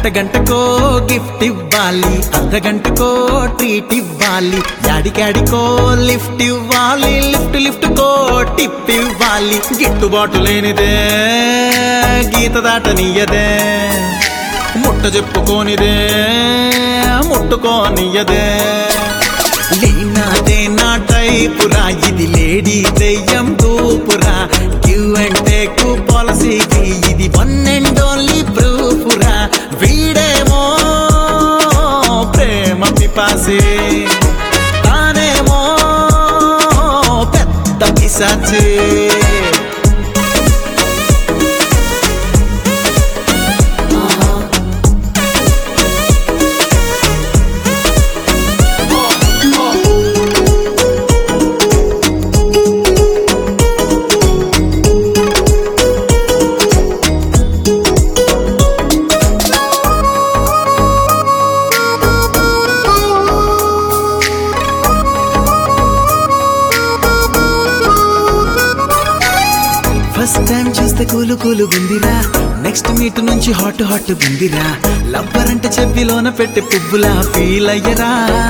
గంట గంటకో గిఫ్ట్ ఇవ్వాలి అర్ధ గంటకో ట్రీట్ ఇవ్వాలి యాడికాడికో లిఫ్ట్ ఇవ్వాలి లిఫ్ట్ లిఫ్ట్ కో టిప్ ఇవ్వాలి గిట్టుబాటు లేనిదే గీత దాటనీయదే ముట్ట చెప్పుకోనిదే ముట్టుకోనియదే లీనాదే నా టైపురా ఇది లేడీ దెయ్యం దూపురా గివ్ అండ్ టేక్ పాలసీకి ఇది వన్ అండ్ ఓన్లీ ప్రూఫురా వీడేమో ప్రేమ పిపాసి తానేమో పెద్ద పిశాచి ఫస్ట్ టైం చూస్తే కూలు కూలు గుందిరా నెక్స్ట్ మీట్ నుంచి హాట్ హాట్ గుందిరా లవ్వర్ అంటే చెవిలోన పెట్టి పువ్వులా ఫీల్ అయ్యరా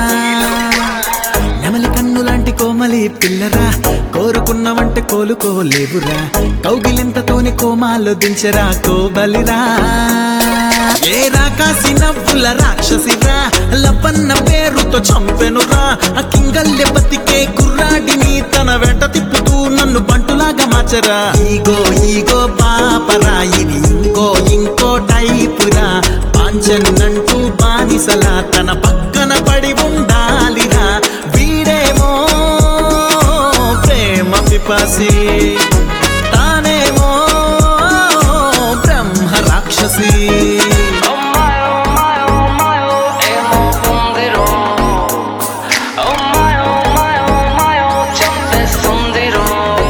నెమలి కన్ను లాంటి కోమలి పిల్లరా కోరుకున్నవంటే కోలుకోలేవురా కౌగిలింతతోని కోమాలు దించరా కోబలిరా ఏ రాకాసి నవ్వుల రాక్షసిరా లవన్న పేరుతో చంపెనురా ఆ కింగల్లె బతికే కుర్రాడిని తన వెంట తిప్పుతూ నన్ను బంటులాగా మార్చరా ఈగో ఈగో పాపరా ఇది ఇంకో ఇంకో టైపురా పాంచన్నంటూ బానిసలా తన పక్కన పడి ఉండాలిరా వీడేమో ప్రేమ పిపాసి తానేమో బ్రహ్మ రాక్షసి Oh my, oh my, oh my, oh, emo bundiro. Oh my, oh my, oh my, oh, చంపేస్తుందిరో.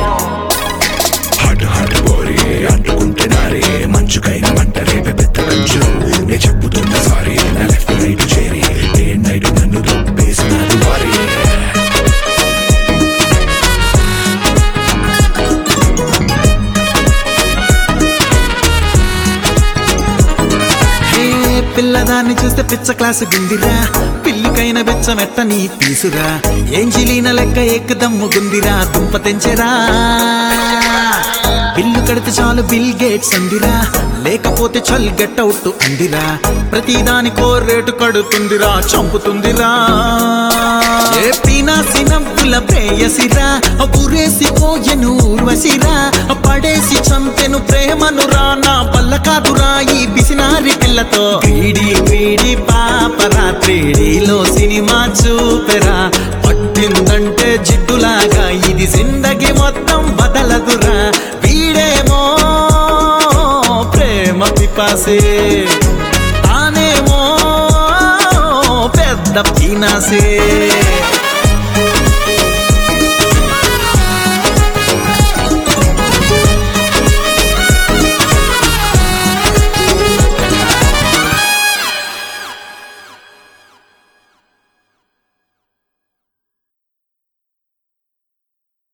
హాట్ హాట్ బోరి అంటుకుంటే నారే మంచుకైన మంట రేపే పెద్ద మంచు నే చెప్పుతున్న సారీ నా లెఫ్ట్ రైట్ చేరి డే నైట్ నన్ను దొబ్బేసినారు వారి హే పిల్లదాన్ని చూస్తే పిచ్చ క్లాసు గుందిరా పిల్లికైన బెచ్చ మెట్ట నీ పీసురా ఏంజిలీన లెక్క ఏకదమ్ము గుందిరా దుంప తెంచెరా బిల్లు కడితే చాలు బిల్ గేట్స్ అందిరా లేకపోతే చల్ గెట్ అవుట్ అందిరా ప్రతిదానికో రేటు కడుతుందిరా చంపుతుందిరా ఏ పీనాసి నవ్వుల ప్రేయసిరా ఊరేసి పోయెను ఊర్వశిరా పడేసి చంపెను ప్రేమను రా నా వల్ల కాదురా ఈ పిసినారి పిల్లతో వీడి వీడి పాపరా త్రీడీలో సినిమా చూపెరా పట్టిందంటే జిడ్డులాగా ఇది జిందగి మొత్తం బదలదురా వీడేమో ప్రేమ పిపాసే తానేమో పెద్ద పీనాసే